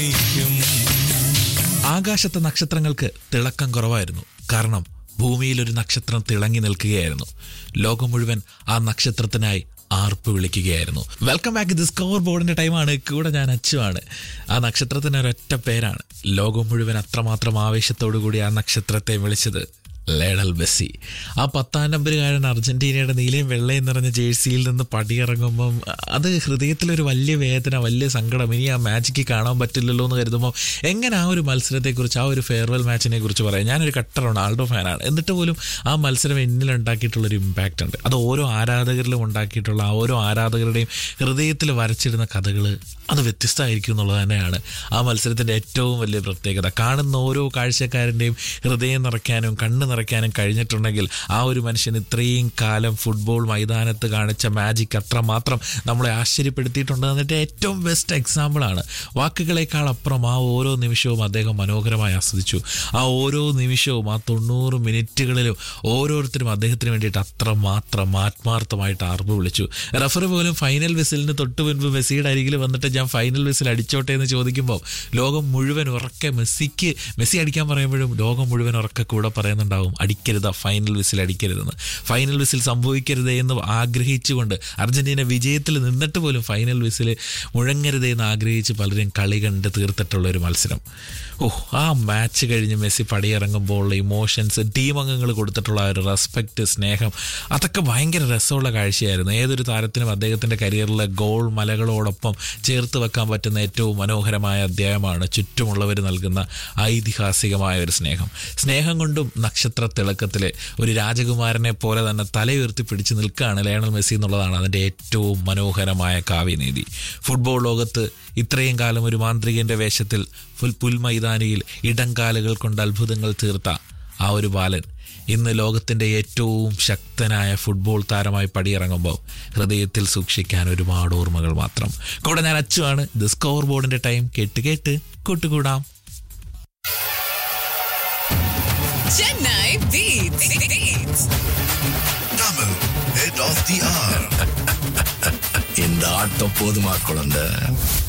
ആകാശത്തെ നക്ഷത്രങ്ങൾക്ക് തിളക്കം കുറവായിരുന്നു കാരണം ഭൂമിയിൽ ഒരു നക്ഷത്രം തിളങ്ങി നിൽക്കുകയായിരുന്നു ലോകം മുഴുവൻ ആ നക്ഷത്രത്തിനായി ആർപ്പ് വിളിക്കുകയായിരുന്നു വെൽക്കം ബാക്ക് ഇത് സ്കോർ ബോർഡിന്റെ ടൈമാണ് കൂടെ ഞാൻ അച്ചുവാണ് ആ നക്ഷത്രത്തിന് ഒരൊറ്റ പേരാണ് ലോകം മുഴുവൻ അത്രമാത്രം ആവേശത്തോടു കൂടി ആ നക്ഷത്രത്തെ വിളിച്ചത് ലേണൽ മെസ്സി ആ പത്താം നമ്പറുകാരൻ അർജന്റീനയുടെ നീലയും വെള്ളയും നിറഞ്ഞ ജേഴ്സിയിൽ നിന്ന് പടിയിറങ്ങുമ്പം അത് ഹൃദയത്തിലൊരു വലിയ വേദന വലിയ സങ്കടം ഇനി ആ മാച്ചിക്ക് കാണാൻ പറ്റില്ലല്ലോ എന്ന് കരുതുമ്പോൾ എങ്ങനെ ആ ഒരു മത്സരത്തെക്കുറിച്ച് ആ ഒരു ഫെയർവെൽ മാച്ചിനെ കുറിച്ച് പറയാം ഞാനൊരു കട്ട റൊണാൾഡോ ഫാനാണ് എന്നിട്ട് പോലും ആ മത്സരം എന്നിൽ ഉണ്ടാക്കിയിട്ടുള്ളൊരു ഇമ്പാക്റ്റ് ഉണ്ട് അത് ഓരോ ആരാധകരിലും ഉണ്ടാക്കിയിട്ടുള്ള ആ ഓരോ ആരാധകരുടെയും ഹൃദയത്തിൽ വരച്ചിടുന്ന കഥകൾ അത് വ്യത്യസ്തമായിരിക്കും എന്നുള്ളത് തന്നെയാണ് ആ മത്സരത്തിൻ്റെ ഏറ്റവും വലിയ പ്രത്യേകത കാണുന്ന ഓരോ കാഴ്ചക്കാരൻ്റെയും ഹൃദയം നിറയ്ക്കാനും കണ്ണ് നിറയ്ക്കാനും കഴിഞ്ഞിട്ടുണ്ടെങ്കിൽ ആ ഒരു മനുഷ്യൻ ഇത്രയും കാലം ഫുട്ബോൾ മൈതാനത്ത് കാണിച്ച മാജിക് അത്രമാത്രം നമ്മളെ ആശ്ചര്യപ്പെടുത്തിയിട്ടുണ്ട് എന്നിട്ട് ഏറ്റവും ബെസ്റ്റ് എക്സാമ്പിളാണ് വാക്കുകളേക്കാൾ അപ്പുറം ആ ഓരോ നിമിഷവും അദ്ദേഹം മനോഹരമായി ആസ്വദിച്ചു ആ ഓരോ നിമിഷവും ആ തൊണ്ണൂറ് മിനിറ്റുകളിലും ഓരോരുത്തരും അദ്ദേഹത്തിന് വേണ്ടിയിട്ട് അത്രമാത്രം ആത്മാർത്ഥമായിട്ട് ആർപ്പ് വിളിച്ചു റഫറി പോലും ഫൈനൽ വിസിലിന് തൊട്ട് മുൻപ് മെസ്സിയുടെ അരികിൽ വന്നിട്ട് ഞാൻ ഫൈനൽ വിസിൽ അടിച്ചോട്ടെ എന്ന് ചോദിക്കുമ്പോൾ ലോകം മുഴുവൻ ഉറക്കെ മെസ്സിക്ക് മെസ്സി അടിക്കാൻ പറയുമ്പോഴും ലോകം മുഴുവൻ ഉറക്കെ കൂടെ പറയുന്നുണ്ടാവും അടിക്കരുത് ഫൈനൽ വിസിൽ അടിക്കരുതെന്ന് ഫൈനൽ വിസിൽ സംഭവിക്കരുതേ എന്ന് ആഗ്രഹിച്ചുകൊണ്ട് അർജന്റീന വിജയത്തിൽ നിന്നിട്ട് പോലും ഫൈനൽ വിസിൽ മുഴങ്ങരുതേ എന്ന് ആഗ്രഹിച്ച് പലരും കളി കണ്ട് തീർത്തിട്ടുള്ള ഒരു മത്സരം ഓ ആ മാച്ച് കഴിഞ്ഞ് മെസ്സി പടിയിറങ്ങുമ്പോൾ ഇമോഷൻസ് ടീം അംഗങ്ങൾ കൊടുത്തിട്ടുള്ള ആ ഒരു റെസ്പെക്റ്റ് സ്നേഹം അതൊക്കെ ഭയങ്കര രസമുള്ള കാഴ്ചയായിരുന്നു ഏതൊരു താരത്തിനും അദ്ദേഹത്തിൻ്റെ കരിയറിലെ ഗോൾ മലകളോടൊപ്പം ചേർത്ത് വെക്കാൻ പറ്റുന്ന ഏറ്റവും മനോഹരമായ അധ്യായമാണ് ചുറ്റുമുള്ളവർ നൽകുന്ന ഐതിഹാസികമായ ഒരു സ്നേഹം സ്നേഹം കൊണ്ടും നക്ഷത്ര തിളക്കത്തിലെ ഒരു രാജകുമാരനെ പോലെ തന്നെ തലയുയർത്തി പിടിച്ചു നിൽക്കുകയാണ് ലയണൽ മെസ്സി എന്നുള്ളതാണ് അതിൻ്റെ ഏറ്റവും മനോഹരമായ കാവ്യനീതി ഫുട്ബോൾ ലോകത്ത് ഇത്രയും കാലം ഒരു മാന്ത്രികന്റെ വേഷത്തിൽ ഫുൽ പുൽമൈതാനിയിൽ ഇടംകാലുകൾ കൊണ്ട് അത്ഭുതങ്ങൾ തീർത്ത ആ ഒരു ബാലൻ ഇന്ന് ലോകത്തിൻ്റെ ഏറ്റവും ശക്തനായ ഫുട്ബോൾ താരമായി പടിയിറങ്ങുമ്പോൾ ഹൃദയത്തിൽ സൂക്ഷിക്കാൻ ഒരുപാട് ഓർമ്മകൾ മാത്രം കൂടെ ഞാൻ അച്ചുവാണ് ഇത് സ്കോർ ബോർഡിന്റെ ടൈം കേട്ട് കേട്ട് കൂട്ടുകൂടാം Chennai Beats. Beats. Tamil, head of the hour. இந்த ஆட்டம் போதுமா குழந்தை